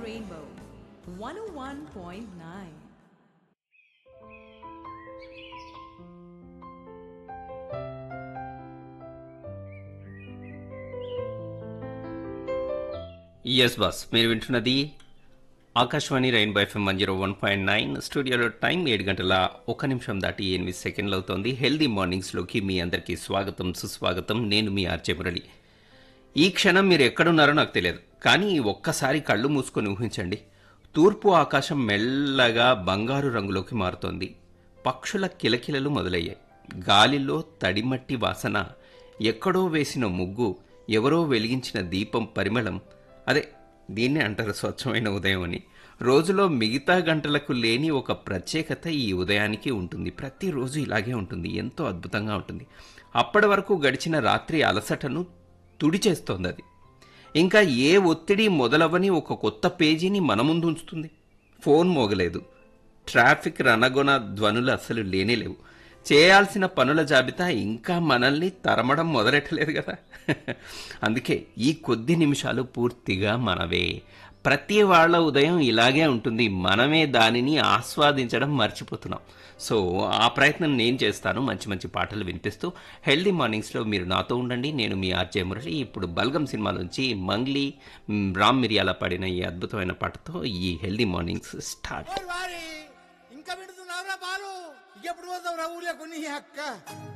Rainbow 101.9. Yes boss మీరు వింటున్నది Akashvani rainbow FM one zero one point nine స్టూడియోలో time ఏడు గంటల ఒక నిమిషం దాటి ఎనిమిది సెకండ్లు అవుతోంది హెల్దీ మార్నింగ్స్లోకి మీ అందరికీ స్వాగతం సుస్వాగతం నేను మీ ఆర్జే మురళి ఈ క్షణం మీరు ఎక్కడున్నారో నాకు తెలియదు కానీ ఒక్కసారి కళ్ళు మూసుకొని ఊహించండి తూర్పు ఆకాశం మెల్లగా బంగారు రంగులోకి మారుతోంది పక్షుల కిలకిలలు మొదలయ్యాయి గాలిలో తడిమట్టి వాసన ఎక్కడో వేసిన ముగ్గు ఎవరో వెలిగించిన దీపం పరిమళం అదే దీన్నే అంటారు స్వచ్ఛమైన ఉదయం అని రోజులో మిగతా గంటలకు లేని ఒక ప్రత్యేకత ఈ ఉదయానికి ఉంటుంది ప్రతిరోజు ఇలాగే ఉంటుంది ఎంతో అద్భుతంగా ఉంటుంది అప్పటి వరకు గడిచిన రాత్రి అలసటను తుడిచేస్తోంది అది ఇంకా ఏ ఒత్తిడి మొదలవని ఒక కొత్త పేజీని మన ముందు ఉంచుతుంది ఫోన్ మోగలేదు ట్రాఫిక్ రణగొణ ధ్వనులు అసలు లేనేలేవు చేయాల్సిన పనుల జాబితా ఇంకా మనల్ని తరమడం మొదలెట్టలేదు కదా అందుకే ఈ కొద్ది నిమిషాలు పూర్తిగా మనవే ప్రతి వాళ్ళ ఉదయం ఇలాగే ఉంటుంది మనమే దానిని ఆస్వాదించడం మర్చిపోతున్నాం సో ఆ ప్రయత్నం నేను చేస్తాను మంచి మంచి పాటలు వినిపిస్తూ హెల్దీ మార్నింగ్స్లో మీరు నాతో ఉండండి నేను మీ ఆర్జే మురళి ఇప్పుడు బల్గం సినిమా నుంచి మంగ్లీ మ్, రామ్ మిరియాల పాడిన ఈ అద్భుతమైన పాటతో ఈ హెల్దీ మార్నింగ్స్ స్టార్ట్ ఓయ్ వారి ఇంకా పెడుతున్నావురా పాలు ఇంకెప్పుడు పోతావు రా ఊర్లో కొన్ని అక్క